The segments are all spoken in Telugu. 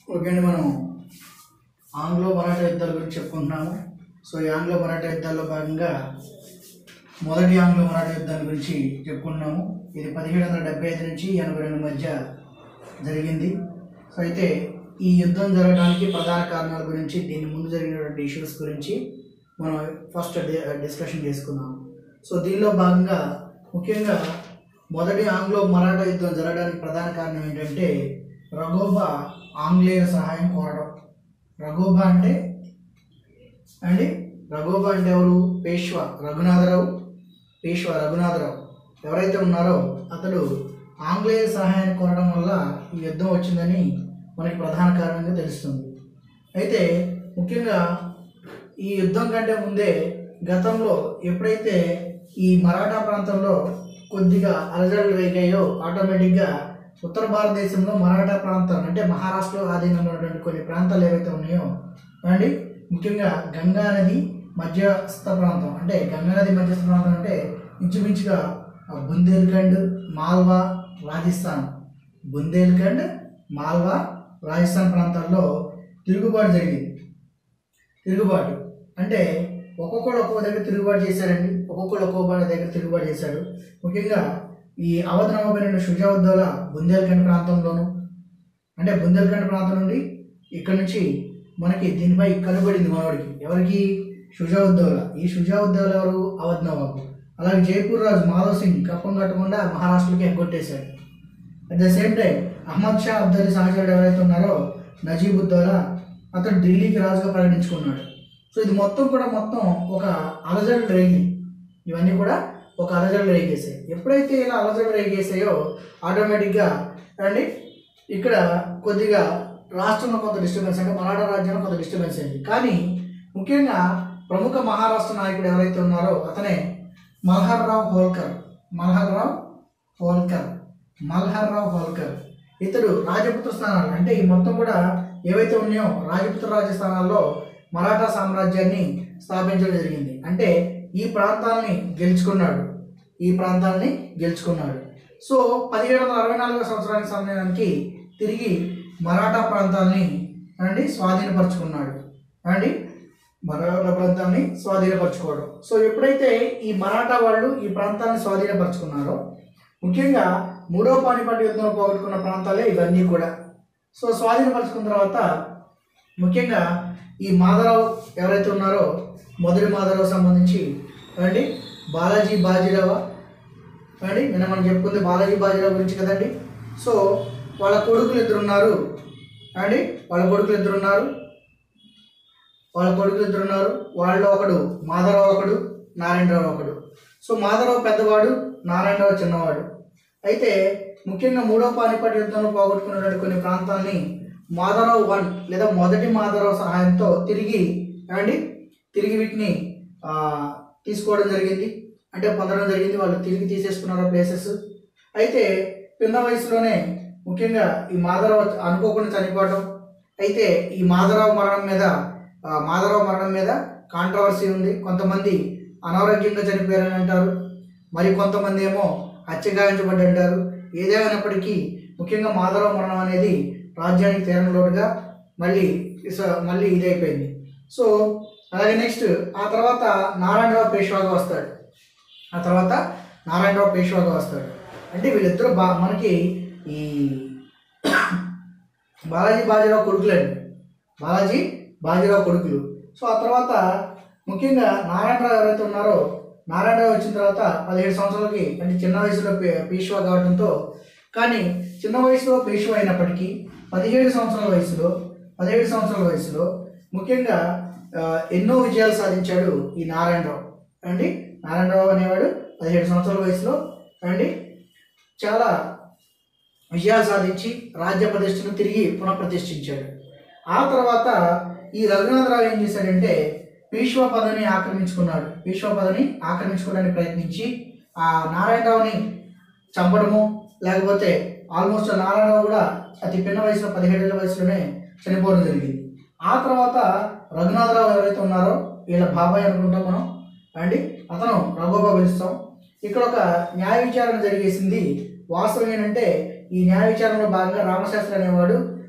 ఓకే అండి మనం ఆంగ్లో మరాఠా యుద్ధాల గురించి చెప్పుకుంటున్నాము సో ఈ ఆంగ్లో మరాఠా యుద్ధాల్లో భాగంగా మొదటి ఆంగ్లో మరాఠా యుద్ధాల గురించి చెప్పుకుంటున్నాము ఇది పదిహేడు వందల డెబ్బై ఐదు నుంచి ఎనభై రెండు మధ్య జరిగింది సో అయితే ఈ యుద్ధం జరగడానికి ప్రధాన కారణాల గురించి దీని ముందు జరిగినటువంటి ఇష్యూస్ గురించి మనం ఫస్ట్ డి- డిస్కషన్ చేసుకున్నాం సో దీనిలో భాగంగా ముఖ్యంగా మొదటి ఆంగ్లో మరాఠా యుద్ధం జరగడానికి ప్రధాన కారణం ఏంటంటే రఘోబా ఆంగ్లేయుల సహాయం కోరడం రఘోబా అంటే అండి రఘోబా అంటే ఎవరు పేష్వా రఘునాథరావు పేష్వా రఘునాథరావు ఎవరైతే ఉన్నారో అతడు ఆంగ్లేయ సహాయాన్ని కోరడం వల్ల ఈ యుద్ధం వచ్చిందని మనకి ప్రధాన కారణంగా తెలుస్తుంది అయితే ముఖ్యంగా ఈ యుద్ధం కంటే ముందే గతంలో ఎప్పుడైతే ఈ మరాఠా ప్రాంతంలో కొద్దిగా అలజడులు రేగాయో ఆటోమేటిక్గా ఉత్తర భారతదేశంలో మరాఠా ప్రాంతం అంటే మహారాష్ట్రలో ఆధీనంలో ఉన్నటువంటి కొన్ని ప్రాంతాలు ఏవైతే ఉన్నాయో అండి ముఖ్యంగా గంగా నది మధ్యస్థ ప్రాంతం అంటే గంగా నది మధ్యస్థ ప్రాంతం అంటే ఇంచుమించుగా ఆ, బుందేల్ఖండ్ మాల్వా రాజస్థాన్ బుందేల్ఖండ్ మాల్వా రాజస్థాన్ ప్రాంతాల్లో తిరుగుబాటు జరిగింది తిరుగుబాటు అంటే ఒక్కొక్కడు ఒక్కొక్క దగ్గర తిరుగుబాటు చేశారండి ఒక్కొక్కడు ఒక్కొక్క దగ్గర తిరుగుబాటు చేశాడు ముఖ్యంగా ఈ అవధ్ నమ్మబడిన షుజావుద్దౌలా బుందేల్ఖండ్ ప్రాంతంలోను అంటే బుందేల్ఖండ్ ప్రాంతం నుండి ఇక్కడ నుంచి మనకి దీనిపై కనబడింది మనవాడికి ఎవరికి షుజావుద్దౌలా ఈ షుజావుద్దౌలా ఎవరు అవధ్ నవాబు అలాగే జైపూర్ రాజు మాధవ్ సింగ్ కప్పం కట్టకుండా మహారాష్ట్రకి ఎగ్గొట్టేశాడు at the same time Ahmad Shah Abdali సహచరుడు ఎవరైతే ఉన్నారో నజీబుద్దౌలా అతడు ఢిల్లీకి రాజుగా ప్రకటించుకున్నాడు సో ఇది మొత్తం కూడా మొత్తం ఒక అలజడి రేగి ఇవన్నీ కూడా ఒక అలజడి రేగేసాయి ఎప్పుడైతే ఇలా అలజడి రేగేసాయో ఆటోమేటిక్గా అండి ఇక్కడ కొద్దిగా రాష్ట్రంలో కొంత డిస్టర్బెన్స్ అంటే మరాఠా రాజ్యంలో కొంత డిస్టర్బెన్స్ అయింది కానీ ముఖ్యంగా ప్రముఖ మహారాష్ట్ర నాయకుడు ఎవరైతే ఉన్నారో అతనే మల్హర్ రావు హోల్కర్ మల్హర్ రావు హోల్కర్ మల్హర్ రావు హోల్కర్ ఇతడు రాజపుత్ర స్థానాలు అంటే ఈ మొత్తం కూడా ఏవైతే ఉన్నాయో రాజపుత్ర రాజస్థానాల్లో మరాఠా సామ్రాజ్యాన్ని స్థాపించడం జరిగింది అంటే ఈ ప్రాంతాలని గెలుచుకున్నాడు ఈ ప్రాంతాలని గెలుచుకున్నాడు సో పదిహేడు వందల అరవై నాలుగో సంవత్సరానికి సమయానికి తిరిగి మరాఠా ప్రాంతాలని అండి స్వాధీనపరుచుకున్నాడు అండి మరాఠా ప్రాంతాన్ని స్వాధీనపరచుకోవడం సో ఎప్పుడైతే ఈ మరాఠా వాళ్ళు ఈ ప్రాంతాన్ని స్వాధీనపరచుకున్నారో ముఖ్యంగా మూడో పానిపట్టు యుద్ధంలో పోగొట్టుకున్న ప్రాంతాలే ఇవన్నీ కూడా సో స్వాధీనపరచుకున్న తర్వాత ముఖ్యంగా ఈ మాధవరావు ఎవరైతే ఉన్నారో మొదటి మాధవరావు సంబంధించి అండి బాలాజీ బాజీరావా అండి నిన్న మనం చెప్పుకుంది బాలాజీ బాజీరావు గురించి కదండి సో వాళ్ళ కొడుకులు ఇద్దరు ఉన్నారు అండి వాళ్ళ కొడుకులు ఇద్దరు ఉన్నారు వాళ్ళ కొడుకులు ఇద్దరు ఉన్నారు వాళ్ళలో ఒకడు మాధవరావు ఒకడు నారాయణరావు ఒకడు సో మాధవరావు పెద్దవాడు నారాయణరావు చిన్నవాడు అయితే ముఖ్యంగా మూడో పానిపట్ యుద్ధంలో పోగొట్టుకున్నటువంటి కొన్ని ప్రాంతాలని మాధవరావు వన్ లేదా మొదటి మాధవరావు సహాయంతో తిరిగి ఏమండి తిరిగి వీటిని ఆ, తీసుకోవడం జరిగింది అంటే పొందడం జరిగింది వాళ్ళు తిరిగి తీసేసుకున్నారు ప్లేసెస్ అయితే పిన్న వయసులోనే ముఖ్యంగా ఈ మాధవరావు అనుకోకుండా చనిపోవడం అయితే ఈ మాధవరావు మరణం మీద ఆ, మాధవరావు మరణం మీద కాంట్రవర్సీ ఉంది కొంతమంది అనారోగ్యంగా చనిపోయారని అంటారు మరి కొంతమంది ఏమో హత్యగాయించబడి అంటారు ఏదేమైనప్పటికీ ముఖ్యంగా మాధవరావు మరణం అనేది రాజ్యానికి తీరని లోటుగా మళ్ళీ ఇస- మళ్ళీ ఇదైపోయింది సో అలాగే నెక్స్ట్ ఆ తర్వాత నారాయణరావు పేష్వాగా వస్తాడు ఆ తర్వాత నారాయణరావు పేష్వాగా వస్తాడు అంటే వీళ్ళిద్దరూ బా మనకి ఈ బాలాజీ బాజీరావు కొడుకులండి బాలాజీ బాజీరావు కొడుకులు సో ఆ తర్వాత ముఖ్యంగా నారాయణరావు ఎవరైతే ఉన్నారో నారాయణరావు వచ్చిన తర్వాత పదిహేడు సంవత్సరాలకి అంటే చిన్న వయసులో పే- పేష్వా కావడంతో కానీ చిన్న వయసులో పేష్వా అయినప్పటికీ పదిహేడు సంవత్సరాల వయసులో పదిహేడు సంవత్సరాల వయసులో ముఖ్యంగా ఆ, ఎన్నో విజయాలు సాధించాడు ఈ నారాయణరావు అండి నారాయణరావు అనేవాడు పదిహేడు సంవత్సరాల వయసులో అండి చాలా విజయాలు సాధించి రాజ్య ప్రతిష్టను తిరిగి పునఃప్రతిష్ఠించాడు ఆ తర్వాత ఈ రఘునాథరావు ఏం చేశాడంటే పీష్వా పదవిని ఆక్రమించుకున్నాడు పీష్వా పదవిని ఆక్రమించుకోవడానికి ప్రయత్నించి ఆ నారాయణరావుని చంపడము లేకపోతే ఆల్మోస్ట్ నారాయణరావు కూడా అతి పిన్న వయసులో పదిహేడేళ్ల వయసులోనే చనిపోవడం జరిగింది ఆ తర్వాత రఘునాథరావు ఎవరైతే ఉన్నారో వీళ్ళ బాబాయ్ అనుకుంటాం మనం అండి అతను రఘోబా పిలుస్తాం ఇక్కడ ఒక న్యాయ విచారణ జరిగేసింది వాస్తవం ఏంటంటే ఈ న్యాయ విచారణలో భాగంగా రామశాస్త్రి అనేవాడు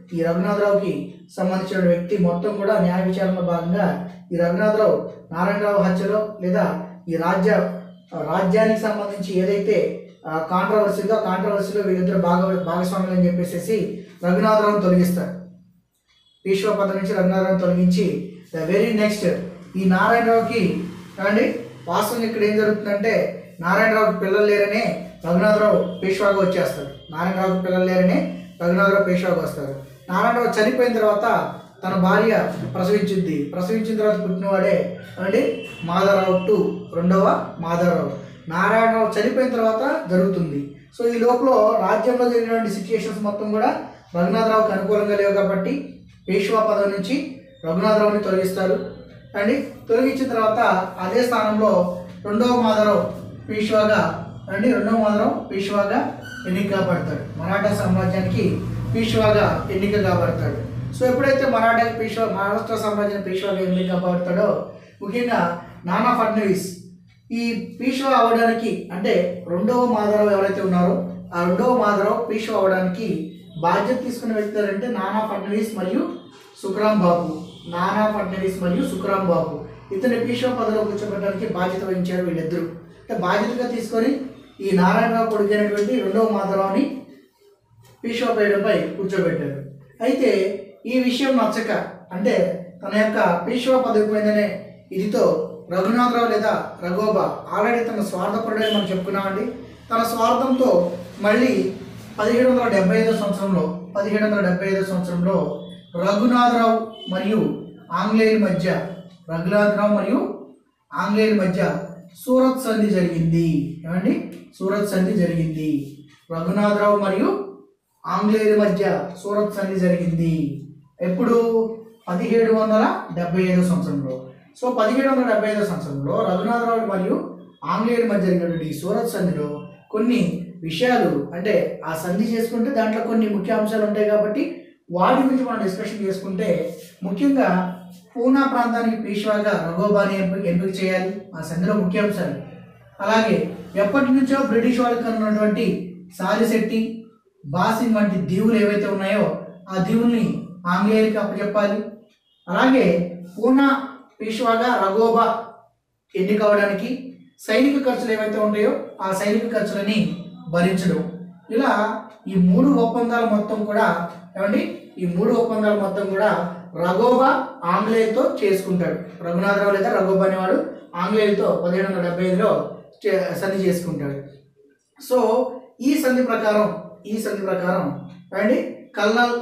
ఈ రఘునాథరావుకి సంబంధించిన వ్యక్తి మొత్తం కూడా న్యాయ విచారణలో భాగంగా ఈ రఘునాథరావు నారాయణరావు హత్యలో లేదా ఈ రాజ్య రాజ్యానికి సంబంధించి ఏదైతే కాంట్రవర్సీగా కాంట్రవర్సీలో వీళ్ళిద్దరు భాగ భాగస్వాములు అని చెప్పేసి రఘునాథరావును తొలగిస్తారు ఈశ్వర పదం నుంచి రఘునాథరావును తొలగించి ద వెరీ నెక్స్ట్ ఈ నారాయణరావుకి ఏమండి వాస్తవం ఇక్కడ ఏం జరుగుతుందంటే నారాయణరావుకి పిల్లలు లేరనే రఘునాథరావు పేష్వాగా వచ్చేస్తారు నారాయణరావుకి పిల్లలు లేరనే రఘునాథరావు పేష్వాగా వస్తారు నారాయణరావు చనిపోయిన తర్వాత తన భార్య ప్రసవించింది ప్రసవించిన తర్వాత పుట్టినవాడే ఏమండి మాధవరావు టు రెండవ మాధవరావు నారాయణరావు చనిపోయిన తర్వాత జరుగుతుంది సో ఈ లోపల రాజ్యంలో జరిగినటువంటి సిచ్యుయేషన్స్ మొత్తం కూడా రఘునాథరావుకి అనుకూలంగా లేవు కాబట్టి పేష్వా పదవి నుంచి రఘునాథరావుని తొలగిస్తారు అండి తొలగించిన తర్వాత అదే స్థానంలో రెండవ మాధవరావు పేష్వాగా అండి రెండవ మాధవరావు పేష్వాగా ఎన్నిక కాబడతాడు మరాఠా సామ్రాజ్యానికి పేష్వాగా ఎన్నిక కాబడతాడు సో ఎప్పుడైతే మరాఠా పేష్వా మహారాష్ట్ర సామ్రాజ్యానికి పేష్వాగా ఎన్నిక కాబడతాడో ముఖ్యంగా నానా ఫడ్నవీస్ ఈ పీష్వా అవ్వడానికి అంటే రెండవ మాధవరావు ఎవరైతే ఉన్నారో ఆ రెండవ మాధవరావు పీష్వా అవ్వడానికి బాధ్యత తీసుకున్న వ్యక్తి ఎవరంటే నానా ఫడ్నవీస్ మరియు సుఖరాం బాబు నానా ఫడ్నవీస్ మరియు సుఖరాం బాబు ఇతని పీష్వా పదవిలో కూర్చోబెట్టడానికి బాధ్యత వహించారు వీళ్ళిద్దరూ అంటే బాధ్యతగా తీసుకొని ఈ నారాయణరావు కొడుకైనటువంటి రెండవ మాధవరావుని పీష్వా పీఠంపై కూర్చోబెట్టారు అయితే ఈ విషయం నచ్చక అంటే తన యొక్క పీష్వా పదవి పోయిందనే ఇదితో రఘునాథరావు లేదా రఘోబా ఆల్రెడీ తన స్వార్థపరుడని మనం చెప్పుకున్నామండి తన స్వార్థంతో మళ్ళీ పదిహేడు వందల డెబ్బై ఐదో సంవత్సరంలో పదిహేడు వందల డెబ్బై ఐదో సంవత్సరంలో రఘునాథరావు మరియు ఆంగ్లేయుల మధ్య రఘునాథరావు మరియు ఆంగ్లేయుల మధ్య సూరత్ సంధి జరిగింది ఏమండి సూరత్ సంధి జరిగింది రఘునాథరావు మరియు ఆంగ్లేయుల మధ్య సూరత్ సంధి జరిగింది ఎప్పుడు పదిహేడు వందల డెబ్బై ఐదో సంవత్సరంలో సో పదిహేడు వందల డెబ్బై ఐదో సంవత్సరంలో రఘునాథరావు మరియు ఆంగ్లేయుల మధ్య జరిగినటువంటి ఈ సూరత్ సంధిలో కొన్ని విషయాలు అంటే ఆ సంధి చేసుకుంటే దాంట్లో కొన్ని ముఖ్య అంశాలు ఉంటాయి కాబట్టి వాటి గురించి మనం డిస్కషన్ చేసుకుంటే ముఖ్యంగా పూనా ప్రాంతానికి పీష్వాగా రఘోబాని ఎంపిక ఎంపిక చేయాలి ఆ సంధిలో ముఖ్య అంశాలు అలాగే ఎప్పటి నుంచో బ్రిటిష్ వాళ్ళకి ఉన్నటువంటి సాలిశెట్టి బాసింగ్ వంటి దీవులు ఏవైతే ఉన్నాయో ఆ దీవుల్ని ఆంగ్లేయులకి అప్పచెప్పాలి అలాగే పూనా పీష్వాగా రఘోబా ఎన్నిక అవడానికి సైనిక ఖర్చులు ఏవైతే ఉంటాయో ఆ సైనిక ఖర్చులని భరించడం ఇలా ఈ మూడు ఒప్పందాలు మొత్తం కూడా ఏమండి ఈ మూడు ఒప్పందాలు మొత్తం కూడా రఘోబా ఆంగ్లేయులతో చేసుకుంటాడు రఘునాథరావు లేదా రఘోబా అనేవాడు ఆంగ్లేయులతో పదిహేడు వందల డెబ్బై ఐదులో చే- సంధి చేసుకుంటాడు సో ఈ సంధి ప్రకారం ఈ సంధి ప్రకారం అండి కల్నల్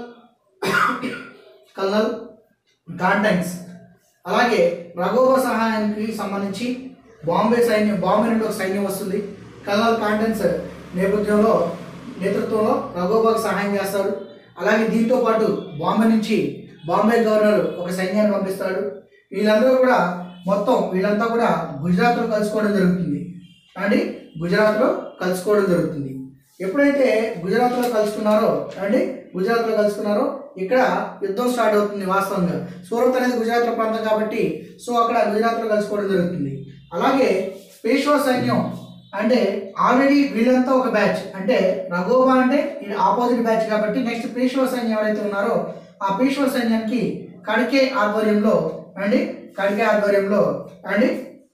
కల్నల్ గాంటైన్స్ అలాగే రఘోబ సహాయానికి సంబంధించి బాంబే సైన్యం బాంబే నుండి ఒక సైన్యం వస్తుంది కల్నల్ కాంటెన్స్ నేపథ్యంలో నేతృత్వంలో రఘోబాకు సహాయం చేస్తాడు అలాగే దీంతో పాటు బాంబే నుంచి బాంబే గవర్నర్ ఒక సైన్యాన్ని పంపిస్తాడు వీళ్ళందరూ కూడా మొత్తం వీళ్ళంతా కూడా గుజరాత్లో కలుసుకోవడం జరుగుతుంది అండి గుజరాత్లో కలుసుకోవడం జరుగుతుంది ఎప్పుడైతే గుజరాత్లో కలుసుకున్నారో అండి గుజరాత్లో కలుసుకున్నారో ఇక్కడ యుద్ధం స్టార్ట్ అవుతుంది వాస్తవంగా సూరత్ అనేది గుజరాత్లో ప్రాంతం కాబట్టి సో అక్కడ గుజరాత్లో కలుసుకోవడం జరుగుతుంది అలాగే పేష్వా సైన్యం అంటే ఆల్రెడీ వీళ్ళంతా ఒక బ్యాచ్ అంటే రఘోబా అంటే ఆపోజిట్ బ్యాచ్ కాబట్టి నెక్స్ట్ పేష్వా సైన్యం ఎవరైతే ఉన్నారో ఆ పేష్వా సైన్యానికి కడికే ఆధ్వర్యంలో అండి కడికే ఆధ్వర్యంలో అండి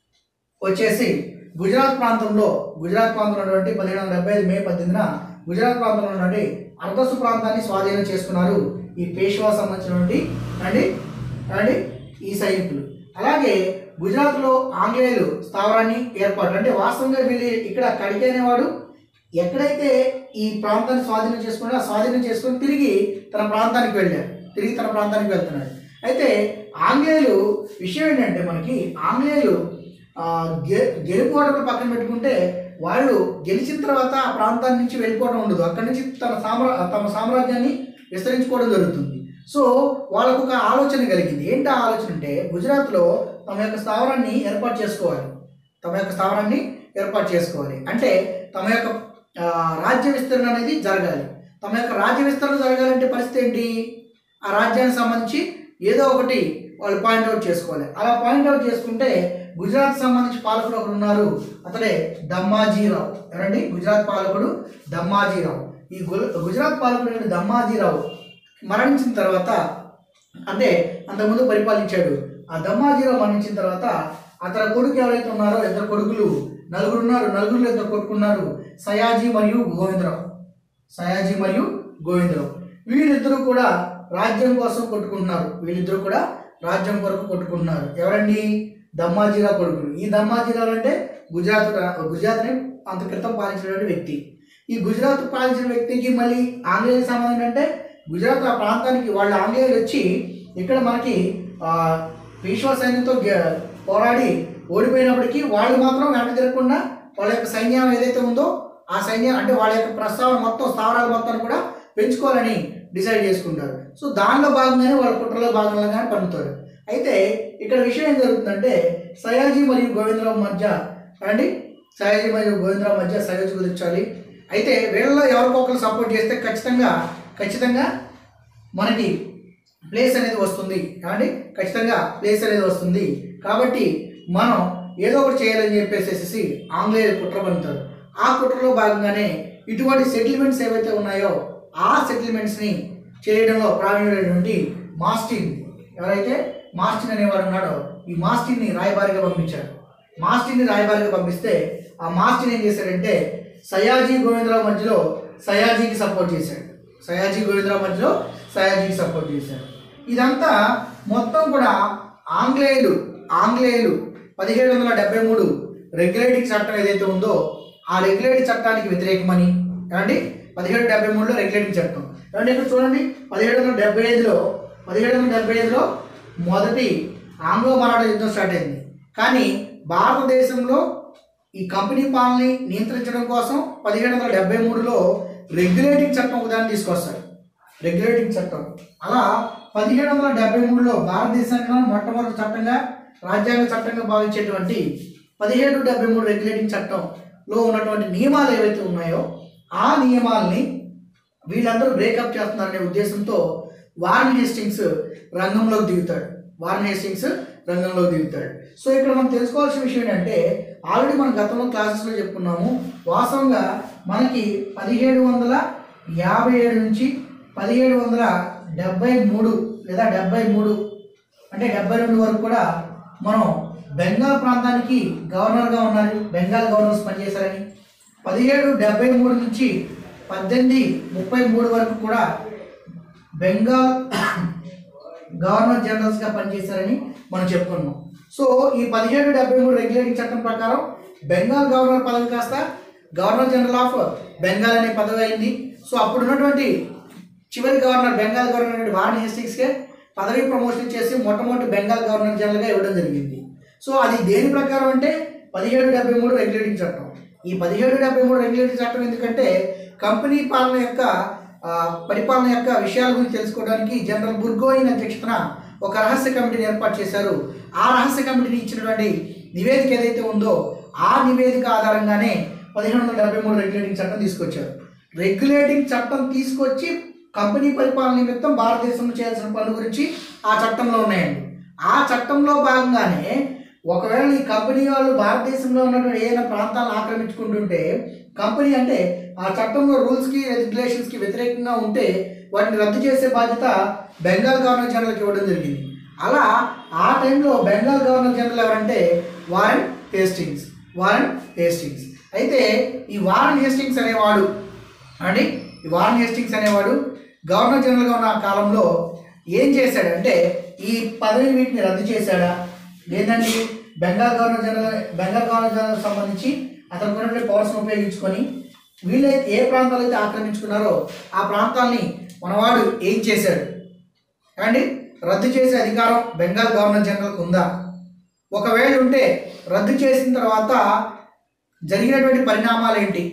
వచ్చేసి గుజరాత్ ప్రాంతంలో గుజరాత్ ప్రాంతంలో ఉన్నటువంటి పదిహేడు వందల డెబ్బై ఐదు మే పద్దెనిమిదిన గుజరాత్ ప్రాంతంలో ఉన్నటువంటి అర్ధసు ప్రాంతాన్ని స్వాధీనం చేసుకున్నారు ఈ పేష్వా సంబంధించినటువంటి అండి అండి ఈ సైనికులు అలాగే గుజరాత్లో ఆంగ్లేయులు స్థావరాన్ని ఏర్పాటు అంటే వాస్తవంగా వీళ్ళు ఇక్కడ కడికి అనేవాడు ఎక్కడైతే ఈ ప్రాంతాన్ని స్వాధీనం చేసుకున్నాడో ఆ స్వాధీనం చేసుకుని తిరిగి తన ప్రాంతానికి వెళ్ళాడు తిరిగి తన ప్రాంతానికి వెళ్తున్నాడు అయితే ఆంగ్లేయులు విషయం ఏంటంటే మనకి ఆంగ్లేయులు ఆ, గె గెలుపోవడం పక్కన పెట్టుకుంటే వాళ్ళు గెలిచిన తర్వాత ఆ ప్రాంతాన్ని నుంచి వెళ్ళిపోవడం ఉండదు అక్కడి నుంచి తన సామ్రా తమ సామ్రాజ్యాన్ని విస్తరించుకోవడం జరుగుతుంది సో వాళ్ళకు ఒక ఆలోచన కలిగింది ఏంటి ఆ ఆలోచన అంటే గుజరాత్లో తమ యొక్క స్థావరాన్ని ఏర్పాటు చేసుకోవాలి తమ యొక్క స్థావరాన్ని ఏర్పాటు చేసుకోవాలి అంటే తమ యొక్క ఆ, రాజ్య విస్తరణ అనేది జరగాలి తమ యొక్క రాజ్య విస్తరణ జరగాలంటే పరిస్థితి ఏంటి ఆ రాజ్యానికి సంబంధించి ఏదో ఒకటి వాళ్ళు పాయింట్అవుట్ చేసుకోవాలి అలా పాయింట్అవుట్ చేసుకుంటే గుజరాత్ సంబంధించి పాలకుడు ఒకరు ఉన్నారు అతడే దమ్మాజీరావు ఎవరండి గుజరాత్ పాలకుడు దమ్మాజీరావు ఈ గు- గుజరాత్ పాలకుడు దమ్మాజీరావు మరణించిన తర్వాత అంటే అంతకుముందు పరిపాలించాడు ఆ దమ్మాజీరావు మరణించిన తర్వాత అతని కొడుకు ఎవరైతే ఉన్నారో ఇద్దరు కొడుకులు నలుగురు ఉన్నారు నలుగురు ఇద్దరు కొట్టుకున్నారు సయాజీ మరియు గోవిందరావు సయాజీ మరియు గోవిందరావు వీళ్ళిద్దరూ కూడా రాజ్యం కోసం కొట్టుకుంటున్నారు వీళ్ళిద్దరూ కూడా రాజ్యం కొరకు కొట్టుకుంటున్నారు ఎవరండి దమ్మాజీరావు కొడుకులు ఈ దమ్మాజీరావు అంటే గుజరాత్ రా- గుజరాత్ని అంత క్రితం పాలించినటువంటి వ్యక్తి ఈ గుజరాత్ పాలించిన వ్యక్తికి మళ్ళీ ఆంగ్లేయుల సంబంధం ఏంటంటే గుజరాత్ ఆ ప్రాంతానికి వాళ్ళు ఆంగ్లేయులు వచ్చి ఇక్కడ మనకి ఆ, పేష్వా సైన్యంతో గె- పోరాడి ఓడిపోయినప్పటికీ వాళ్ళు మాత్రం వెనక తిరగకుండా వాళ్ళ యొక్క సైన్యం ఏదైతే ఉందో ఆ సైన్యం అంటే వాళ్ళ యొక్క ప్రస్తావన మొత్తం స్థావరాల మొత్తాన్ని కూడా పెంచుకోవాలని డిసైడ్ చేసుకుంటారు సో దానిలో భాగంగానే వాళ్ళ కుట్రలో భాగంగానే పన్నుతారు అయితే ఇక్కడ విషయం ఏం జరుగుతుందంటే సయాజీ మరియు గోవిందరావు మధ్య అండి సయాజీ మరియు గోవిందరావు మధ్య సయోజ కుదిర్చాలి అయితే వీళ్ళలో ఎవరికొకరు సపోర్ట్ చేస్తే ఖచ్చితంగా ఖచ్చితంగా మనకి ప్లేస్ అనేది వస్తుంది కాబట్టి ఖచ్చితంగా ప్లేస్ అనేది వస్తుంది కాబట్టి మనం ఏదో ఒకటి చేయాలని చెప్పేసి ఆంగ్లేయులు కుట్ర పన్నుతారు ఆ కుట్రలో భాగంగానే ఇటువంటి సెటిల్మెంట్స్ ఏవైతే ఉన్నాయో ఆ సెటిల్మెంట్స్ని చేయడంలో ప్రావీణ్యుడైనటువంటి మాస్టిన్ ఎవరైతే మాస్టిన్ అనేవాడు ఉన్నాడో ఈ మాస్టిన్ని రాయబారిగా పంపించాడు మాస్టిన్ని రాయబారిగా పంపిస్తే ఆ మాస్టిన్ ఏం చేశాడంటే సయాజీ గోవిందరావు మధ్యలో సయాజీకి సపోర్ట్ చేశాడు సయాజీ గోవిందరావు మధ్యలో సయాజీకి సపోర్ట్ చేశాడు ఇదంతా మొత్తం కూడా ఆంగ్లేయులు ఆంగ్లేయులు పదిహేడు వందల డెబ్బై మూడు రెగ్యులేటింగ్ చట్టం ఏదైతే ఉందో ఆ రెగ్యులేటింగ్ చట్టానికి వ్యతిరేకమని ఏమండి పదిహేడు డెబ్బై మూడులో రెగ్యులేటింగ్ చట్టం ఏమంటే ఇక్కడ చూడండి పదిహేడు వందల డెబ్బై ఐదులో పదిహేడు వందల డెబ్బై ఐదులో మొదటి ఆంగ్లో మరాఠా యుద్ధం స్టార్ట్ అయింది కానీ భారతదేశంలో ఈ కంపెనీ పాలనని నియంత్రించడం కోసం పదిహేడు వందల డెబ్బై మూడులో రెగ్యులేటింగ్ చట్టం ఉదాహరణ తీసుకొస్తారు రెగ్యులేటింగ్ చట్టం అలా పదిహేడు వందల డెబ్బై మూడులో భారతదేశంలో మొట్టమొదటి చట్టంగా రాజ్యాంగ చట్టంగా భావించేటువంటి పదిహేడు డెబ్బై మూడు రెగ్యులేటింగ్ చట్టంలో ఉన్నటువంటి నియమాలు ఏవైతే ఉన్నాయో ఆ నియమాల్ని వీళ్ళందరూ బ్రేకప్ చేస్తున్నారనే ఉద్దేశంతో వారన్ హేస్టింగ్స్ రంగంలోకి దిగుతాడు వారన్ హేస్టింగ్స్ రంగంలోకి దిగుతాడు సో ఇక్కడ మనం తెలుసుకోవాల్సిన విషయం ఏంటంటే ఆల్రెడీ మనం గతంలో క్లాసెస్లో చెప్పుకున్నాము వాస్తవంగా మనకి పదిహేడు వందల యాభై ఏడు నుంచి పదిహేడు వందల డెబ్బై మూడు లేదా డెబ్బై మూడు అంటే డెబ్బై రెండు వరకు కూడా మనం బెంగాల్ ప్రాంతానికి గవర్నర్గా ఉన్నారు బెంగాల్ గవర్నర్స్ పనిచేశారని పదిహేడు డెబ్బై మూడు నుంచి పద్దెనిమిది ముప్పై మూడు వరకు కూడా బెంగాల్ గవర్నర్ జనరల్స్గా పనిచేశారని మనం చెప్పుకున్నాం సో ఈ పదిహేడు డెబ్బై మూడు రెగ్యులేటింగ్ చట్టం ప్రకారం బెంగాల్ గవర్నర్ పదవి కాస్త గవర్నర్ జనరల్ ఆఫ్ బెంగాల్ అనే పదవి అయింది సో అప్పుడు ఉన్నటువంటి చివరి గవర్నర్ బెంగాల్ గవర్నర్ అయిన వారన్ హేస్టింగ్స్కే పదవి ప్రమోషన్ చేసి మొట్టమొదటి బెంగాల్ గవర్నర్ జనరల్గా ఇవ్వడం జరిగింది సో అది దేని ప్రకారం అంటే పదిహేడు డెబ్బై మూడు రెగ్యులేటింగ్ చట్టం ఈ పదిహేడు డెబ్బై మూడు రెగ్యులేటింగ్ చట్టం ఎందుకంటే కంపెనీ పాలన యొక్క ఆ, పరిపాలన యొక్క విషయాల గురించి తెలుసుకోవడానికి జనరల్ బుర్గోయిన్ అధ్యక్షతన ఒక రహస్య కమిటీని ఏర్పాటు చేశారు ఆ రహస్య కమిటీని ఇచ్చినటువంటి నివేదిక ఏదైతే ఉందో ఆ నివేదిక ఆధారంగానే పదిహేడు వందల డెబ్బై మూడు రెగ్యులేటింగ్ చట్టం తీసుకొచ్చారు రెగ్యులేటింగ్ చట్టం తీసుకొచ్చి కంపెనీ పరిపాలన నిమిత్తం భారతదేశంలో చేయాల్సిన పనుల గురించి ఆ చట్టంలో ఉన్నాయండి ఆ చట్టంలో భాగంగానే ఒకవేళ ఈ కంపెనీ వాళ్ళు భారతదేశంలో ఉన్నటువంటి ఏదైనా ప్రాంతాలను ఆక్రమించుకుంటుంటే కంపెనీ అంటే ఆ చట్టంలో రూల్స్కి రెగ్యులేషన్స్కి వ్యతిరేకంగా ఉంటే వాటిని రద్దు చేసే బాధ్యత బెంగాల్ గవర్నర్ జనరల్కి ఇవ్వడం జరిగింది అలా ఆ టైంలో బెంగాల్ గవర్నర్ జనరల్ ఎవరంటే వారెన్ హేస్టింగ్స్ వారెన్ హేస్టింగ్స్ అయితే ఈ వారెన్ హేస్టింగ్స్ అనేవాడు అండి ఈ వారెన్ హేస్టింగ్స్ అనేవాడు గవర్నర్ జనరల్గా ఉన్న కాలంలో ఏం చేశాడంటే ఈ పదవి వీటిని రద్దు చేశాడా లేదండి Bengal governor general Bengal governor general సంబంధించి అతను ఉన్నటువంటి పవర్స్ని ఉపయోగించుకొని వీళ్ళైతే ఏ ప్రాంతాలు అయితే ఆక్రమించుకున్నారో ఆ ప్రాంతాల్ని మనవాడు ఏం చేశాడు అండి రద్దు చేసే అధికారం బెంగాల్ గవర్నర్ జనరల్కి ఉందా ఒకవేళ ఉంటే రద్దు చేసిన తర్వాత జరిగినటువంటి పరిణామాలు ఏంటి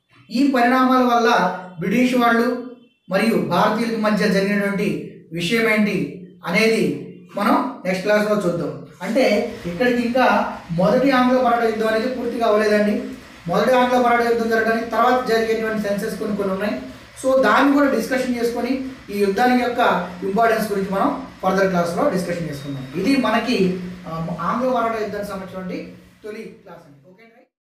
ఈ పరిణామాల వల్ల బ్రిటిష్ వాళ్ళు మరియు భారతీయులకు మధ్య జరిగినటువంటి విషయం ఏంటి అనేది మనం నెక్స్ట్ క్లాస్లో చూద్దాం అంటే ఇక్కడికి ఇంకా మొదటి ఆంగ్ల మరాఠా యుద్ధం అనేది పూర్తిగా అవ్వలేదండి మొదటి ఆంగ్ల మరాఠా యుద్ధం జరగడానికి తర్వాత జరిగేటువంటి సెన్సెస్ కొన్ని కొన్ని ఉన్నాయి సో దాన్ని కూడా డిస్కషన్ చేసుకొని ఈ యుద్ధానికి యొక్క ఇంపార్టెన్స్ గురించి మనం ఫర్దర్ క్లాస్లో డిస్కషన్ చేసుకుందాం ఇది మనకి ఆ, ఆంగ్ల మరాఠా యుద్ధానికి సంబంధించినటువంటి తొలి క్లాస్ అండి